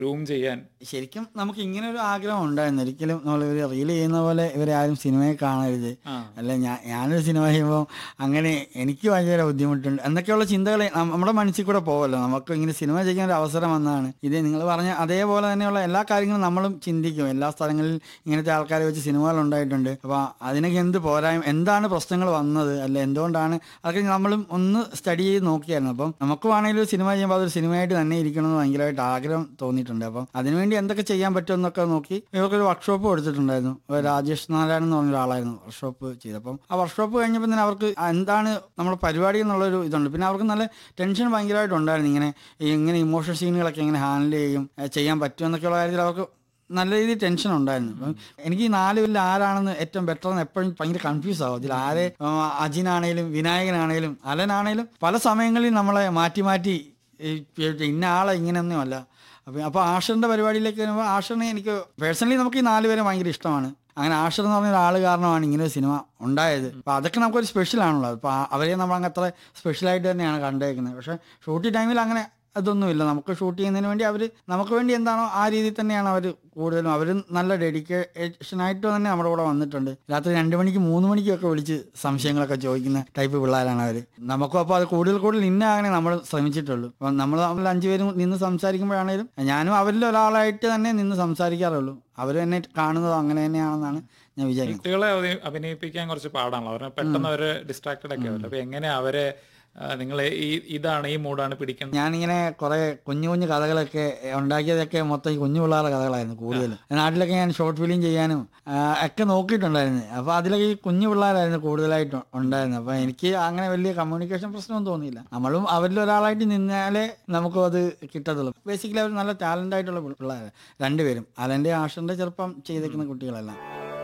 Groom ചെയ്യാൻ ശരിക്കും നമുക്ക് ഇങ്ങനെ ഒരു ആഗ്രഹം ഉണ്ടായിരുന്നു ഒരിക്കലും നമ്മൾ ഇവർ റീൽ ചെയ്യുന്ന പോലെ ഇവരെ ആരും സിനിമയെ കാണരുത് ആ അല്ല ഞാൻ ഞാനൊരു സിനിമ ചെയ്യുമ്പോൾ അങ്ങനെ എനിക്ക് ഭയങ്കര ബുദ്ധിമുട്ടുണ്ട് എന്നൊക്കെയുള്ള ചിന്തകൾ നമ്മുടെ മനസ്സിൽ കൂടെ പോവല്ലോ നമുക്ക് ഇങ്ങനെ സിനിമ ചെയ്യാൻ ഒരു അവസരം വന്നതാണ് ഇത് നിങ്ങൾ പറഞ്ഞ അതേപോലെ തന്നെയുള്ള എല്ലാ കാര്യങ്ങളും നമ്മളും ചിന്തിക്കും എല്ലാ സ്ഥലങ്ങളിൽ ഇങ്ങനത്തെ ആൾക്കാരെ വെച്ച് സിനിമകൾ ഉണ്ടായിട്ടുണ്ട് അപ്പോൾ അതിനൊക്കെ എന്ത് പോരായ്മ എന്താണ് പ്രശ്നങ്ങൾ വന്നത് അല്ല എന്തുകൊണ്ടാണ് അതൊക്കെ നമ്മളും ഒന്ന് സ്റ്റഡി ചെയ്ത് നോക്കിയായിരുന്നു അപ്പം നമുക്ക് വേണമെങ്കിൽ ഒരു സിനിമ ചെയ്യുമ്പോൾ അതൊരു സിനിമയായിട്ട് തന്നെ ഇരിക്കണമെന്ന് ഭയങ്കരമായിട്ട് ആഗ്രഹം തോന്നിയിട്ടുണ്ട് അപ്പം അതിനുവേണ്ടി എന്തൊക്കെ ചെയ്യാൻ പറ്റുമെന്നൊക്കെ നോക്കി ഇവർക്കൊരു വർക്ക്ഷോപ്പ് കൊടുത്തിട്ടുണ്ടായിരുന്നു ഒരു രാജേഷ് നാരായണൻ എന്ന് പറഞ്ഞ ഒരാളായിരുന്നു വർക്ക്ഷോപ്പ് ചെയ്തപ്പം ആ വർക്ക്ഷോപ്പ് കഴിഞ്ഞപ്പോൾ തന്നെ അവർക്ക് എന്താണ് നമ്മുടെ പരിപാടി എന്നുള്ളൊരു ഇതുണ്ട് പിന്നെ അവർക്ക് നല്ല ടെൻഷൻ ഭയങ്കരമായിട്ട് ഉണ്ടായിരുന്നു ഇങ്ങനെ ഈ ഇങ്ങനെ ഇമോഷൻ സീനുകളൊക്കെ എങ്ങനെ ഹാൻഡിൽ ചെയ്യും ഏ, ചെയ്യാൻ പറ്റുമെന്നൊക്കെയുള്ള കാര്യത്തിൽ അവർക്ക് നല്ല രീതിയിൽ ടെൻഷൻ ഉണ്ടായിരുന്നു അപ്പം എനിക്ക് ഈ നാല് പേരിൽ ആരാണെന്ന് ഏറ്റവും ബെറ്റർ എന്ന് എപ്പോഴും ഭയങ്കര കൺഫ്യൂസ് ആവും ഇതിൽ ആരെ ആ, അജിനാണേലും വിനായകനാണേലും അലനാണേലും പല സമയങ്ങളിൽ നമ്മളെ മാറ്റി മാറ്റി ഈ ഇന്ന ആളെ ഇങ്ങനെയൊന്നുമല്ല അപ്പം അപ്പോൾ ആഷറിൻ്റെ പരിപാടിയിലേക്ക് വരുമ്പോൾ ആഷറിനെ എനിക്ക് പേഴ്സണലി നമുക്ക് ഈ നാല് പേരെ ഭയങ്കര ഇഷ്ടമാണ് അങ്ങനെ ആഷർ എന്ന് പറഞ്ഞ ഒരാൾ കാരണമാണ് ഇങ്ങനെ ഒരു സിനിമ ഉണ്ടായത് അപ്പോൾ അതൊക്കെ നമുക്കൊരു സ്പെഷ്യൽ ആണല്ലോ അപ്പോൾ അവരെ നമ്മൾ അങ്ങ് അത്ര സ്പെഷ്യലായിട്ട് തന്നെയാണ് കണ്ടേക്കുന്നത് പക്ഷേ ഷൂട്ടിംഗ് ടൈമിൽ അങ്ങനെ അതൊന്നുമില്ല നമുക്ക് ഷൂട്ട് ചെയ്യുന്നതിന് വേണ്ടി അവർ നമുക്ക് വേണ്ടി എന്താണോ ആ രീതിയിൽ തന്നെയാണ് അവർ കൂടുതലും അവർ നല്ല ഡെഡിക്കേഷനായിട്ട് തന്നെ നമ്മുടെ കൂടെ വന്നിട്ടുണ്ട് രാത്രി രണ്ട് മണിക്ക് മൂന്ന് മണിക്കൊക്കെ വിളിച്ച് സംശയങ്ങളൊക്കെ ചോദിക്കുന്ന ടൈപ്പ് പിള്ളേരാണ് അവർ നമുക്കും അപ്പോൾ അത് കൂടുതൽ കൂടുതൽ ഇന്നാകണേ നമ്മൾ ശ്രമിച്ചിട്ടുള്ളൂ അപ്പം നമ്മൾ നമ്മൾ അഞ്ചുപേരും നിന്ന് സംസാരിക്കുമ്പോഴാണേലും ഞാനും അവരിൽ ഒരാളായിട്ട് തന്നെ നിന്ന് സംസാരിക്കാറുള്ളൂ അവർ എന്നെ കാണുന്നത് അങ്ങനെ തന്നെയാണെന്നാണ് ഞാൻ വിചാരിക്കുന്നത് കുട്ടികളെ അഭി- അഭിനയിപ്പിക്കാൻ കുറച്ച് പാടാണല്ലോ അവരെ പെട്ടെന്ന് അവര് ഡിസ്ട്രാക്റ്റഡ് ഒക്കെ ആവില്ല അപ്പൊ എങ്ങനെ അവരെ നിങ്ങൾ ഈ ഇതാണ് ഈ മൂഡാണ് പിടിക്കുന്നത് ഞാനിങ്ങനെ കുറെ കുഞ്ഞു കുഞ്ഞു കഥകളൊക്കെ ഉണ്ടാക്കിയതൊക്കെ മൊത്തം ഈ കുഞ്ഞു പിള്ളേരുടെ കഥകളായിരുന്നു കൂടുതലും നാട്ടിലൊക്കെ ഞാൻ ഷോർട്ട് ഫിലിം ചെയ്യാനും ആ, ഒക്കെ നോക്കിയിട്ടുണ്ടായിരുന്നു അപ്പോൾ അതിലൊക്കെ ഈ കുഞ്ഞു പിള്ളേരായിരുന്നു കൂടുതലായിട്ട് ഉണ്ടായിരുന്നത് അപ്പോൾ എനിക്ക് അങ്ങനെ വലിയ കമ്മ്യൂണിക്കേഷൻ പ്രശ്നമൊന്നും തോന്നിയില്ല നമ്മളും അവരിൽ ഒരാളായിട്ട് നിന്നാലേ നമുക്കും അത് കിട്ടത്തുള്ളൂ ബേസിക്കലി അവർ നല്ല ടാലൻ്റ് ആയിട്ടുള്ള പിള്ളേർ രണ്ടുപേരും അലൻ്റെ ആഷറിൻ്റെ ചെറുപ്പം ചെയ്തേക്കുന്ന കുട്ടികളെല്ലാം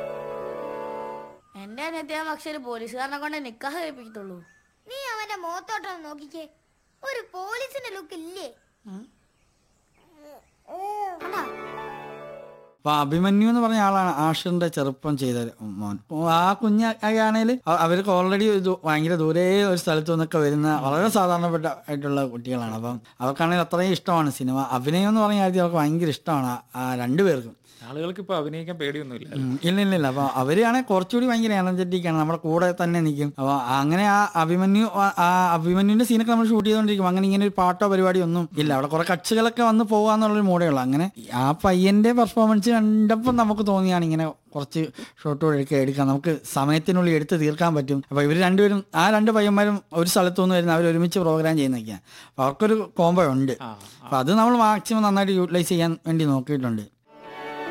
എന്റെ അനിയത്തിയാ പക്ഷേ പോലീസുകാരനെ കൊണ്ട് നിക്കാഹ് കഴിപ്പിക്കത്തുള്ളൂ നീ അവന്റെ മുഖത്തോട്ടൊന്ന് നോക്കിക്കേ ഒരു പോലീസിന്റെ ലുക്ക് ഇല്ലേ കണ്ടാ? അപ്പൊ അഭിമന്യു എന്ന് പറഞ്ഞ ആളാണ് ആഷിറിന്റെ ചെറുപ്പം ചെയ്ത മോൻ അപ്പൊ ആ കുഞ്ഞാണെങ്കിൽ അവർക്ക് ഓൾറെഡി ഭയങ്കര ദൂരെ ഒരു സ്ഥലത്തു നിന്നൊക്കെ വരുന്ന വളരെ സാധാരണപ്പെട്ട ആയിട്ടുള്ള കുട്ടികളാണ് അപ്പം അവർക്കാണെങ്കിൽ അത്രയും ഇഷ്ടമാണ് സിനിമ അഭിനയം എന്ന് പറഞ്ഞ കാര്യത്തിൽ അവർക്ക് ഭയങ്കര ഇഷ്ടമാണ് ആ- ആ രണ്ടുപേർക്കും ആളുകൾക്ക് ഇപ്പൊ അഭിനയിക്കാൻ പേടിയൊന്നുമില്ല ഉം, ഇല്ല ഇല്ല ഇല്ല അപ്പൊ അവരാണെങ്കിൽ കുറച്ചുകൂടി ഭയങ്കര എനർജറ്റിക് ആണ് നമ്മുടെ കൂടെ തന്നെ നിൽക്കും അപ്പൊ അങ്ങനെ ആ അഭിമന്യു ആ- ആ അഭിമന്യുവിന്റെ സീനൊക്കെ നമ്മൾ ഷൂട്ട് ചെയ്തുകൊണ്ടിരിക്കും അങ്ങനെ ഇങ്ങനെ ഒരു പാട്ടോ പരിപാടിയോ ഒന്നും ഇല്ല അവിടെ കുറെ കച്ചുകളൊക്കെ വന്ന് പോകാന്നുള്ളൊരു മൂടേ ഉള്ളൂ അങ്ങനെ ആ പയ്യന്റെ പെർഫോമൻസ് കണ്ടപ്പോൾ നമുക്ക് തോന്നിയാണ് ഇങ്ങനെ കുറച്ച് ഷോട്ടുകൾ എടുക്കുക എടുക്കാം നമുക്ക് സമയത്തിനുള്ളിൽ എടുത്ത് തീർക്കാൻ പറ്റും അപ്പോൾ ഇവർ രണ്ടുപേരും ആ രണ്ട് പയ്യന്മാരും ഒരു സ്ഥലത്തു നിന്ന് വരുന്ന അവർ ഒരുമിച്ച് പ്രോഗ്രാം ചെയ്യുന്നൊക്കെയാണ് അപ്പോൾ അവർക്കൊരു കോംബോ ഉണ്ട് ആ അപ്പോൾ അത് നമ്മൾ മാക്സിമം നന്നായിട്ട് യൂട്ടിലൈസ് ചെയ്യാൻ വേണ്ടി നോക്കിയിട്ടുണ്ട്